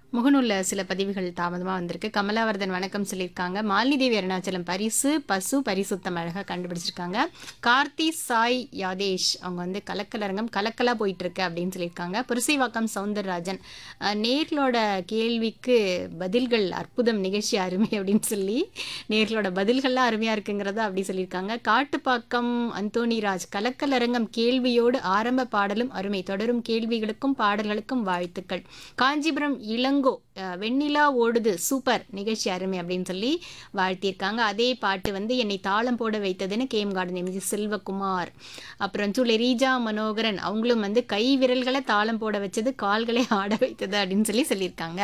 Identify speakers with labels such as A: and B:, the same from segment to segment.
A: முகநூல்ல சில பதிவுகள் தாமதமாக வந்திருக்கு கமலாவர்தன் வணக்கம் சொல்லியிருக்காங்க மாலினி தேவி அருணாச்சலம் பரிசு பசு பரிசுத்தம் அழகாக கண்டுபிடிச்சிருக்காங்க கார்த்தி சாய் யாதேஷ் அவங்க வந்து கலக்கலரங்கம் கலக்கலா போயிட்டு இருக்கு அப்படின்னு சொல்லியிருக்காங்க புரசைவாக்கம் சவுந்தரராஜன் அஹ், நேர்களோட கேள்விக்கு பதில்கள் அற்புதம் நிகழ்ச்சி அருமை அப்படின்னு சொல்லி நேர்களோட பதில்கள்லாம் அருமையா இருக்குங்கிறத அப்படி சொல்லியிருக்காங்க காட்டுப்பாக்கம் அந்தோணிராஜ் கலக்கலரங்கம் கேள்வியோடு ஆரம்ப பாடலும் அருமை தொடரும் கேள்விகளுக்கும் பாடல்களுக்கும் வாழ்த்துக்கள் காஞ்சிபுரம் இளங்கோ அஹ், வெண்ணிலா ஓடுது சூப்பர் நிகழ்ச்சி அருமை அப்படின்னு சொல்லி வாழ்த்தியிருக்காங்க அதே பாட்டு வந்து என்னை தாளம் போட வைத்ததுன்னு கேம் கார்டன் எம்ஜி செல்வகுமார் அப்புறம் சூளை ரீஜா மனோகரன் அவங்களும் வந்து கை விரல்களை தாளம் போட வச்சது கால்களை ஆட வைத்தது அப்படின்னு சொல்லி சொல்லியிருக்காங்க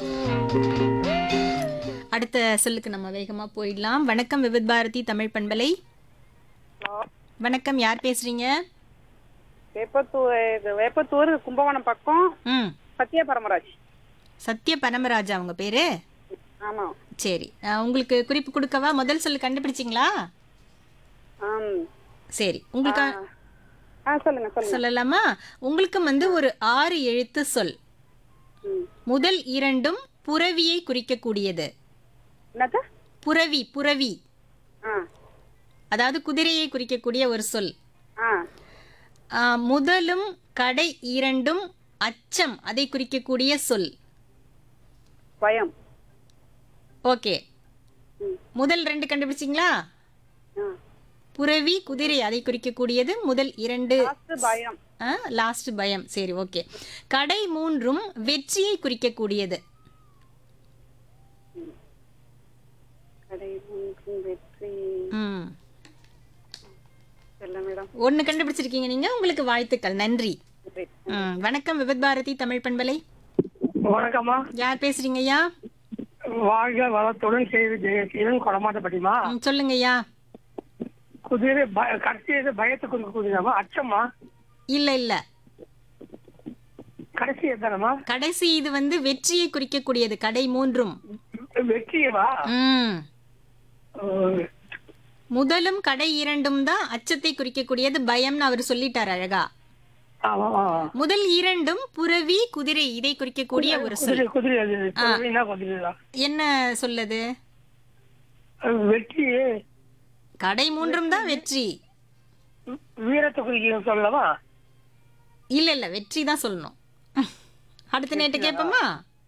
A: அடுத்த சொல்லுக்கு நம்ம வேகமா போயிடலாம் வணக்கம் விவித் பாரதி தமிழ் பண்பலை வணக்கம் யார் பேசுறீங்க
B: வேப்பத்தூர் இது வேப்பத்தூர் கும்பகோணம் பக்கம்
A: ம்
B: சத்யா பரமராஜ்
A: சத்ய பரமராஜா அவங்க பேரு
B: ஆமா
A: சரி அஹ், உங்களுக்கு குறிப்பு கொடுக்கவா முதல் சொல்லு கண்டுபிடிச்சிங்களா
B: ஆம்
A: சரி உங்களுக்கு
B: ஆ சொல்லுங்க சொல்லுங்க
A: சொல்லலாமா உங்களுக்கும் வந்து ஒரு ஆறு எழுத்து சொல்
B: ம்.
A: முதல் இரண்டும் புறவியை குறிக்கக்கூடியது
B: என்னது
A: புறவி புறவி
B: ஆ
A: அதாவது குதிரையை குறிக்கக்கூடிய ஒரு சொல்
B: ஆ
A: ஆ, முதலும் கடை இரண்டும் அச்சம் அதை குறிக்கக்கூடிய சொல்
B: பயம்
A: ஓகே
B: ம்.
A: முதல் ரெண்டு கண்டுபிடிச்சிங்களா
B: ஆ
A: புறவி குதிரை அதை குறிக்கக்கூடியது முதல் இரண்டு
B: லாஸ்ட் பயம்
A: லாஸ்ட் பயம் சரி ஓகே கடை மூன்றும் வெற்றியை குறிக்கக்கூடியது
B: கடை மூன்றும் வெற்றி
A: ம்
B: சொல்ல மேடம்
A: ஒன்று கண்டுபிடிச்சிருக்கீங்க நீங்க உங்களுக்கு வாழ்த்துக்கள் நன்றி ம் வணக்கம் விபத் பாரதி தமிழ் பண்பலை
C: வணக்கம்மா
A: யார் பேசுறீங்க ஐயா
C: வாழ்க வளத்துடன் செய்து ஜெயசீலன் கொடமாட்டப்பட்டிமா
A: ம், சொல்லுங்க ஐயா
C: குதிரை பய- கடைசி இது பயத்தை கொடுக்கக்கூடியதாமா அச்சம்மா
A: இல்ல இல்ல
C: கடைசி எத்தனமா
A: கடைசி இது வந்து வெற்றியை குறிக்கக்கூடியது கடை மூன்றும்
C: வெற்றியவா
A: ம்
C: அஹ்,
A: முதலும் கடை இரண்டும் தான் அச்சத்தை குறிக்கக்கூடியது பயம்னு அவர் சொல்லிட்டார் அழகா
C: ஆமா, ஆமா.
A: முதல் இரண்டும் புறவி குதிரை இதை குறிக்கக்கூடிய ஒரு சொல்
C: குதிரை குதிரை அது குதிரைனா குதிரைதா
A: என்ன சொல்லுது
C: அஹ், வெற்றி
A: கடை மூன்றும் தான் வெற்றி
C: வீரத்தை குறிக்க சொல்லவா
A: இல்ல இல்ல வெற்றி தான் சொல்லணும் அடுத்த நேட்டு கேட்போமா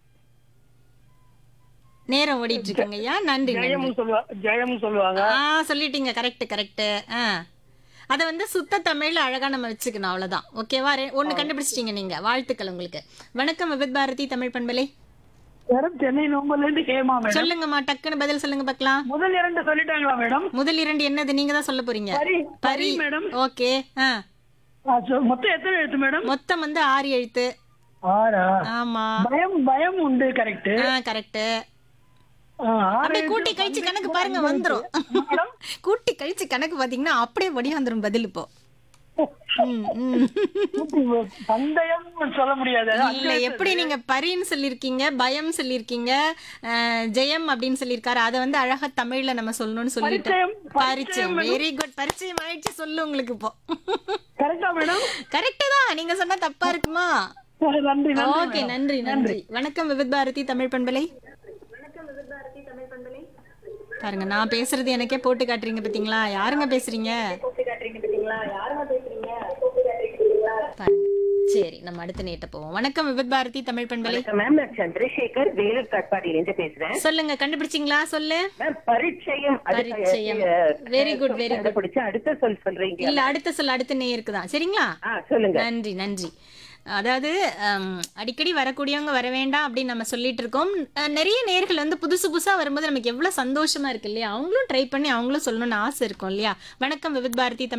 A: நேரம் ஓடிட்டு இருக்குங்க ஐயா நன்றி நன்றி
C: ஜெயம் சொல்லுவா ஜெயம் சொல்லுவாங்க
A: ஆ சொல்லிட்டீங்க கரெக்ட் கரெக்ட் ஆ அதை வந்து சுத்த தமிழ்ல அழகா நம்ம வச்சுக்கணும் அவ்வளவுதான் ஓகேவா ரெ- ஒண்ணு கண்டுபிடிச்சிட்டீங்க நீங்க வாழ்த்துக்கள் உங்களுக்கு வணக்கம் விபத் பாரதி தமிழ் பண்பலை
C: மேடம் சென்னை நோம்பல்ல இருந்து ஹேமா மேடம்
A: சொல்லுங்கம்மா டக்குன்னு பதில் சொல்லுங்க பார்க்கலாம்
C: முதல் இரண்டு சொல்லிட்டாங்களா மேடம்
A: முதல் இரண்டு என்னது நீங்க தான் சொல்ல போறீங்க
C: பரி
A: பரி
C: பரி மேடம்
A: ஓகே ஆ
C: ஆ, சொ- மொத்தம் எத்தனை எழுத்து மேடம்
A: மொத்தம் வந்து ஆறு எழுத்து
C: ஆறா
A: ஆமா
C: பயம் பயம் உண்டு கரெக்ட்
A: ஆ கரெக்ட் அப்படியே கூட்டி கழிச்சு கணக்கு பாருங்க வந்துரும் கூட்டி கழிச்சு கணக்கு பாத்தீங்கன்னா அப்படியே ஒடியாந்துரும் பதில் இப்போ ம், ம்.
C: பந்தயம் சொல்ல முடியாது
A: இல்ல எப்படி நீங்க பரின்னு சொல்லிருக்கீங்க பயம் சொல்லிருக்கீங்க அஹ், ஜெயம் அப்படின்னு சொல்லியிருக்காரு அதை வந்து அழகா தமிழ்ல நம்ம சொல்லணும்னு சொல்லிட்டோம்
C: பரிச்சயம்,
A: பரிச்சயம் வெரி குட் பரிச்சயம் ஆயிடுச்சு சொல்லு உங்களுக்கு இப்போ
C: கரெக்டா மேடம்
A: கரெக்ட் தான் நீங்க சொன்னா தப்பா இருக்குமா
C: நன்றி நன்றி
A: ஓகே நன்றி நன்றி வணக்கம் விவித் பாரதி தமிழ் பண்பலை பாருங்க நான் பேசுறது எனக்கே போட்டு காட்டுறீங்க பாத்தீங்களா யாருங்க பேசுறீங்க பாருங்க. சரி நம்ம அடுத்த நேட்ட போவோம் வணக்கம் விவித் பாரதி தமிழ் பண்பலை
D: மேம் நான் சந்திரசேகர் வேலூர் காட்பாடியிலிருந்து பேசுறேன்
A: சொல்லுங்க கண்டுபிடிச்சிங்களா சொல்லு
D: மேம் பரிச்சயம் அது-
A: பரிச்சயம்.
D: அஹ்,
A: Very good, very good.
D: கண்டுபிடிச்சு அடுத்த சொல் சொல்றீங்க
A: இல்ல அடுத்த சொல் அடுத்த நேயருக்கு தான் சரிங்களா
D: ஆ சொல்லுங்க
A: நன்றி நன்றி அதாவது ஹம், அடிக்கடி வரக்கூடியவங்க வர வேண்டாம் அப்படின்னு நம்ம சொல்லிட்டு இருக்கோம் அஹ், நிறைய நேர்கள் வந்து புதுசு புதுசா வரும்போது நமக்கு எவ்வளவு சந்தோஷமா இருக்கு இல்லையா அவங்களும் ட்ரை பண்ணி அவங்களும் சொல்லணும்னு ஆசை இருக்கும் இல்லையா வணக்கம் விவித் பாரதி தமிழ்